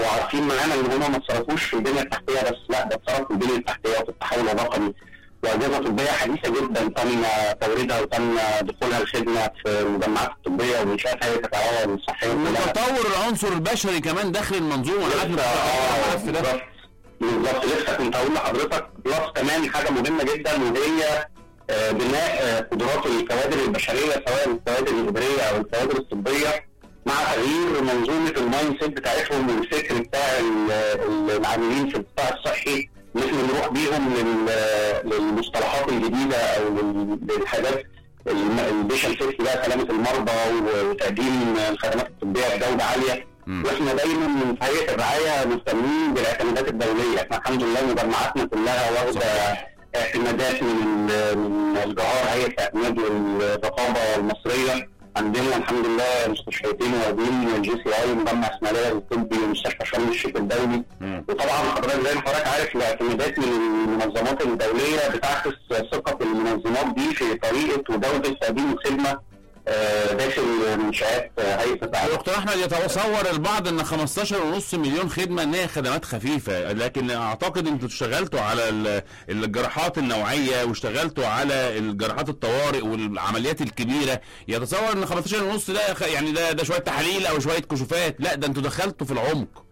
عارفين معانا ان هم ما اتصرفوش في البنيه التحتيه بس لا ده اتصرف في البنيه التحتيه وفي التحول الرقمي واجهزه طبيه حديثه جدا تم توريدها وتم دخولها الخدمه في المجمعات الطبيه ومنشات هيئه الرعايه الصحيه كلها. وتطور العنصر البشري كمان داخل المنظومه انا عارف لسه اه الملف ده بالظبط بالظبط لسه كنت هقول لحضرتك بلس كمان حاجه مهمه جدا وهي آه، بناء آه، قدرات الكوادر البشريه سواء الكوادر الاداريه او الكوادر الطبيه مع تغيير منظومه المايند سيت بتاعتهم والفكر بتاع ال- ال- العاملين في القطاع الصحي ان احنا نروح بيهم لل- للمصطلحات الجديده او لل- للحاجات البيشن سيفتي بقى سلامه المرضى وتقديم الخدمات الطبيه بجوده عاليه مم. واحنا دايما من هيئه الرعايه مهتمين بالاعتمادات الدوليه احنا الحمد لله مجمعاتنا كلها واخده اعتمادات من ال- من الجهار هيئه الاعتماد والرقابه المصريه عندنا الحمد لله مستشفيتين واخدين جي سي اي مجمع اسماعيليه الطبي ومستشفى شرم الشيخ الدولي مم. وطبعا حضرتك زي ما حضرتك عارف الاعتمادات من المنظمات الدوليه بتعكس ثقه المنظمات دي في طريقه وجوده تقديم الخدمه آه، داخل منشات آه، هيئه الرعايه دكتور احمد يتصور البعض ان 15.5 مليون خدمه ان هي خدمات خفيفه لكن اعتقد انتوا اشتغلتوا على ال- الجراحات النوعيه واشتغلتوا على الجراحات الطوارئ والعمليات الكبيره يتصور ان 15.5 ده خ- يعني ده ده شويه تحاليل او شويه كشوفات لا ده انتوا دخلتوا في العمق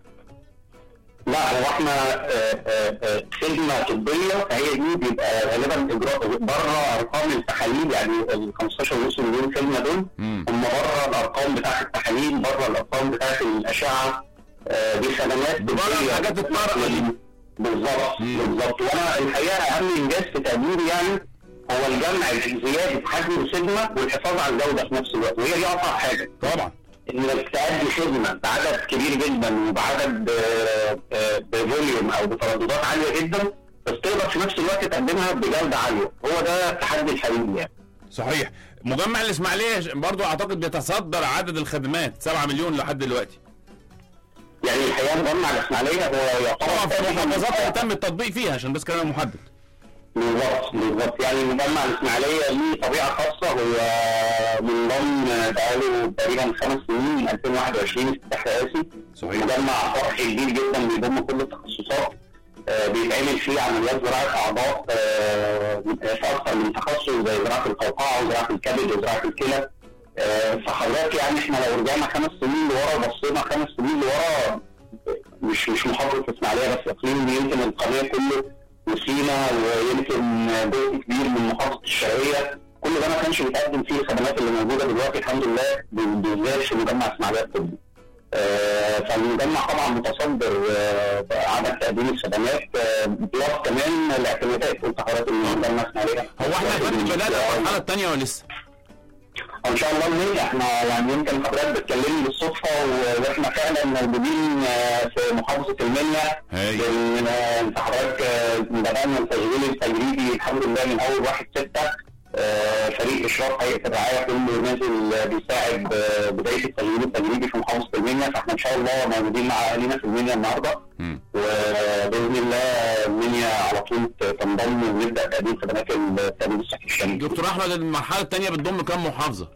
لا هو احنا آه، آه، آه، خدمه طبيه فهي دي بيبقى غالبا اجراء بره ارقام التحاليل يعني ال 15 مليون خدمه دول مم. هم بره الارقام بتاعت التحاليل بره الارقام بتاعت الاشعه آه، دي خدمات بره طبية. الحاجات الطارئة دي. بالظبط مم. بالظبط وانا الحقيقه اهم انجاز في تقديري يعني هو الجمع زياده حجم الخدمه والحفاظ على الجوده في نفس الوقت وهي دي اصعب حاجه طبعا انك تأدي خدمه بعدد كبير جدا وبعدد آه، آه، بفوليوم او بترددات عاليه جدا بس تقدر في نفس الوقت تقدمها بجوده عاليه هو ده التحدي الحقيقي يعني صحيح مجمع الاسماعيليه برضو اعتقد بيتصدر عدد الخدمات 7 مليون لحد دلوقتي يعني الحقيقه مجمع الاسماعيليه هو يعتبر طبعا في تقريباً- محافظات اللي تم التطبيق فيها عشان بس كلام محدد بالظبط بالظبط يعني مجمع الاسماعيليه ليه طبيعه خاصه هو منضم بقاله تقريبا خمس سنين من 2021 افتتاح رئاسي صحيح. مجمع فرحي كبير جدا بيضم كل التخصصات آه، بيتعمل فيه عمليات زراعه اعضاء آه، في اكثر من تخصص زي زراعه القوقعه وزراعه الكبد وزراعه الكلى آه، فحضرتك يعني احنا لو رجعنا خمس سنين لورا وبصينا خمس سنين لورا مش مش محافظه الاسماعيليه بس اقليم يمكن القناه كله وسينا ويمكن جزء كبير من محافظه الشرقيه كل ده ما كانش بيتقدم فيه الخدمات اللي موجوده دلوقتي الحمد لله بالذات في مجمع اسماعيليه الطبي. آه، فالمجمع طبعا متصدر آه، عدد تقديم الخدمات آه، بلس كمان الاعتمادات قلت حضرتك ان مجمع اسماعيليه هو احنا يا فندم بدانا المرحله الثانيه ولا لسه؟ ان شاء الله المنيا احنا يعني يمكن حضرتك بتكلمني بالصدفه و- واحنا فعلا موجودين آه، في محافظه المنيا هاي. لان آه، انت حضرتك آه، بدانا التشغيل التجريبي الحمد لله من اول واحد ستة آه، فريق اشراف هيئه الرعايه كله نازل آه، بيساعد آه، بدايه التشغيل التجريبي في محافظه المنيا فاحنا ان شاء الله موجودين مع اهالينا في المنيا النهارده مم. وباذن الله المنيا على طول تنضم ونبدا تقديم خدمات التامين الصحي الشامل دكتور احمد المرحله الثانيه بتضم كام محافظه؟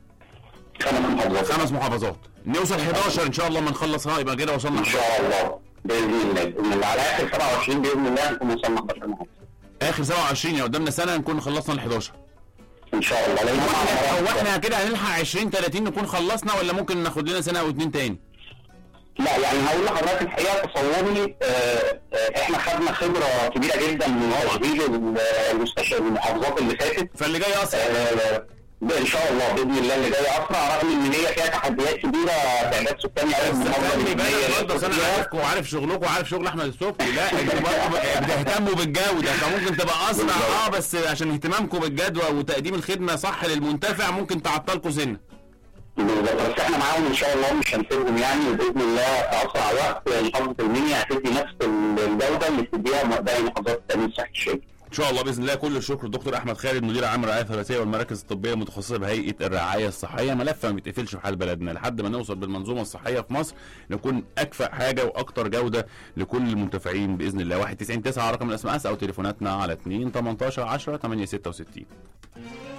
خمس محافظات خمس محافظات نوصل 11 ان شاء الله ما نخلصها يبقى كده وصلنا ان 11 شاء الله باذن الله باذن الله على اخر 27 باذن الله نكون وصلنا 11 محافظه اخر 27 يعني قدامنا سنه نكون خلصنا ال 11 ان شاء الله لان هو احنا هو هم- احنا كده هنلحق 20 30 نكون خلصنا ولا ممكن ناخد لنا سنه او اتنين تاني؟ لا يعني هقول لحضرتك الحقيقه تصوري آه، آه، احنا خدنا خبره كبيره جدا من تشغيل ال- المستشفى المحافظات اللي فاتت فاللي جاي اسرع آه، ده ان شاء الله باذن الله اللي جاي اسرع رغم ان هي فيها تحديات كبيره تعداد سكاني قوي بس المحافظه خلي اللي بالك هي برضه أصل انا فيها. عارفكم وعارف شغلكم وعارف شغل احمد السبكي لا انتوا برضه بتهتموا بالجوده فممكن تبقى اسرع اه بس عشان اهتمامكم بالجدوى وتقديم الخدمه صح للمنتفع ممكن تعطلكم سنه بالظبط بس احنا معاهم ان شاء الله مش هنسيبهم يعني وباذن الله في اسرع وقت محافظه المنيا هتدي نفس الجوده اللي بتديها باقي محافظات التامين الصحي الشامل. ان شاء الله باذن الله كل الشكر للدكتور احمد خالد مدير عام الرعايه الثلاثيه والمراكز الطبيه المتخصصه بهيئه الرعايه الصحيه ملف ما بيتقفلش في حال بلدنا لحد ما نوصل بالمنظومه الصحيه في مصر نكون اكفأ حاجه واكتر جوده لكل المنتفعين باذن الله 199 9 رقم الاس ام اس او تليفوناتنا على 2 18 10 8 66